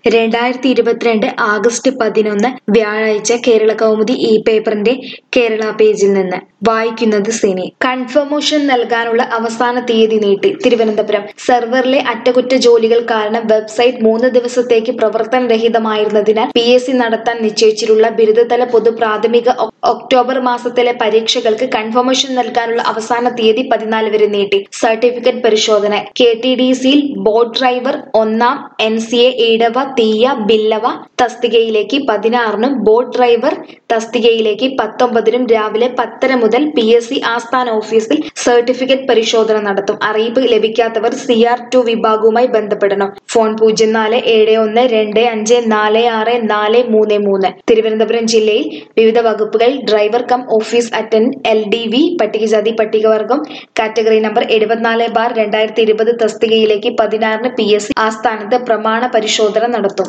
രണ്ടായിരത്തി ഇരുപത്തിരണ്ട് ആഗസ്റ്റ് പതിനൊന്ന് വ്യാഴാഴ്ച കേരള കൗമുദി ഈ പേപ്പറിന്റെ കേരള പേജിൽ നിന്ന് വായിക്കുന്നത് സിനി കൺഫർമേഷൻ നൽകാനുള്ള അവസാന തീയതി നീട്ടി തിരുവനന്തപുരം സെർവറിലെ അറ്റകുറ്റ ജോലികൾ കാരണം വെബ്സൈറ്റ് മൂന്ന് ദിവസത്തേക്ക് പ്രവർത്തനരഹിതമായിരുന്നതിനാൽ പി എസ് സി നടത്താൻ നിശ്ചയിച്ചിട്ടുള്ള ബിരുദതല പൊതു പ്രാഥമിക ഒ- ഒക്ടോബർ മാസത്തിലെ പരീക്ഷകൾക്ക് കൺഫർമേഷൻ നൽകാനുള്ള അവസാന തീയതി പതിനാല് വരെ നീട്ടി സർട്ടിഫിക്കറ്റ് പരിശോധന കെ ടി ഡി സിയിൽ ബോട്ട് ഡ്രൈവർ ഒന്നാം N C A Ezhava Thiyya Billava തസ്തികയിലേക്ക് പതിനാറിനും ബോട്ട് ഡ്രൈവർ തസ്തികയിലേക്ക് പത്തൊമ്പതിനും രാവിലെ പത്തര മുതൽ പി എസ് സി ആസ്ഥാന ഓഫീസിൽ സർട്ടിഫിക്കറ്റ് പരിശോധന നടത്തും അറിയിപ്പ് ലഭിക്കാത്തവർ സി ആർ ടു വിഭാഗവുമായി ബന്ധപ്പെടണം ഫോൺ പൂജ്യം നാല് ഏഴ് ഒന്ന് രണ്ട് അഞ്ച് നാല് ആറ് നാല് മൂന്ന് മൂന്ന് തിരുവനന്തപുരം ജില്ലയിൽ വിവിധ വകുപ്പുകൾ driver cum office attend L D V പട്ടികജാതി പട്ടികവർഗം കാറ്റഗറി നമ്പർ എഴുപത്തിനാല് ബാർ രണ്ടായിരത്തി ഇരുപത് തസ്തികയിലേക്ക് പതിനാറിന് പി എസ് സി ആസ്ഥാനത്ത് പ്രമാണ പരിശോധന നടത്തും